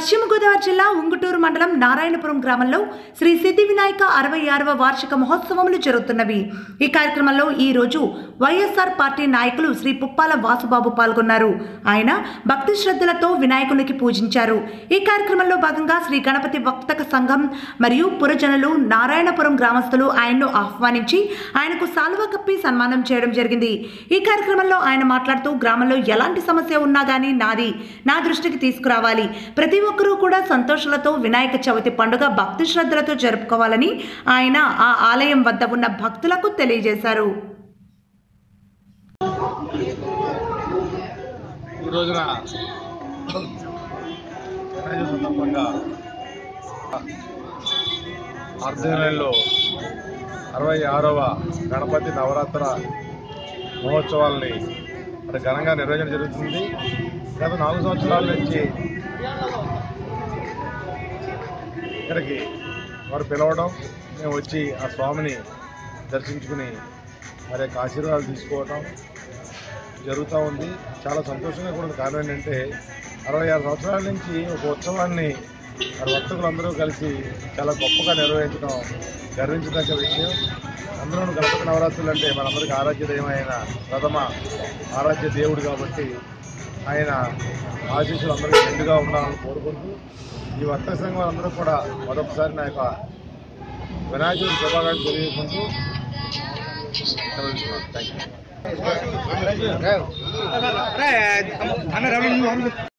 పశ్చిమ గోదావరి జిల్లా ఉంగుటూరు మండలం నారాయణపురం గ్రామంలో శ్రీ సిద్ధి వినాయక అరవై ఆరవ వార్షిక మహోత్సవములు జరుగుతున్నవి ఈ కార్యక్రమంలో ఈ రోజు వైఎస్ఆర్ పార్టీ నాయకులు శ్రీ పుప్పాల వాసుబాబు పాల్గొన్నారు ఆయన భక్తి శ్రద్ధలతో వినాయకునికి పూజించారు ఈ కార్యక్రమంలో భాగంగా శ్రీ గణపతి భక్తక సంఘం మరియు పురజనులు నారాయణపురం గ్రామస్తులు ఆయన్ను ఆహ్వానించి ఆయనకు సాల్వ కప్పి సన్మానం చేయడం జరిగింది ఈ కార్యక్రమంలో ఆయన మాట్లాడుతూ గ్రామంలో ఎలాంటి సమస్య ఉన్నా గానీ నాది నా దృష్టికి తీసుకురావాలి ప్రతి ఒక్కరూ కూడా సంతోషాలతో వినాయక చవితి పండుగ భక్తి శ్రద్ధలతో జరుపుకోవాలని ఆయన ఆ ఆలయం వద్ద ఉన్న భక్తులకు తెలియజేశారు ఈ రోజున వినాయక సందర్భంగా ఆర్జనలో అరవై ఆరవ గణపతి నవరాత్ర మహోత్సవాల్ని మరి ఘనంగా నిర్వహించడం జరుగుతుంది గత నాలుగు సంవత్సరాల నుంచి ఇక్కడికి వారు పిలవడం మేము వచ్చి ఆ స్వామిని దర్శించుకుని మరి యొక్క ఆశీర్వాదాలు తీసుకోవడం జరుగుతూ ఉంది చాలా సంతోషంగా కూడా ఉంది. కారణం ఏంటంటే అరవై ఆరు సంవత్సరాల నుంచి ఒక ఉత్సవాన్ని మరి వర్తకులందరూ కలిసి చాలా గొప్పగా నిర్వహించడం గర్వించదగ్గ విషయం అందరూ గణపతి నవరాత్రులు అంటే మనందరికీ ఆరాధ్య దైవమైన ప్రథమ ఆరాధ్య దేవుడు కాబట్టి ఆయన ఆశీస్సులు అందరికీ మెండుగా ఉండాలని కోరుకుంటూ ఈ వర్తక సంఘం అందరూ కూడా మరొకసారి నా యొక్క వినాయకుడి శుభాకాంక్షలు తెలియజేసుకుంటూ థ్యాంక్ యూ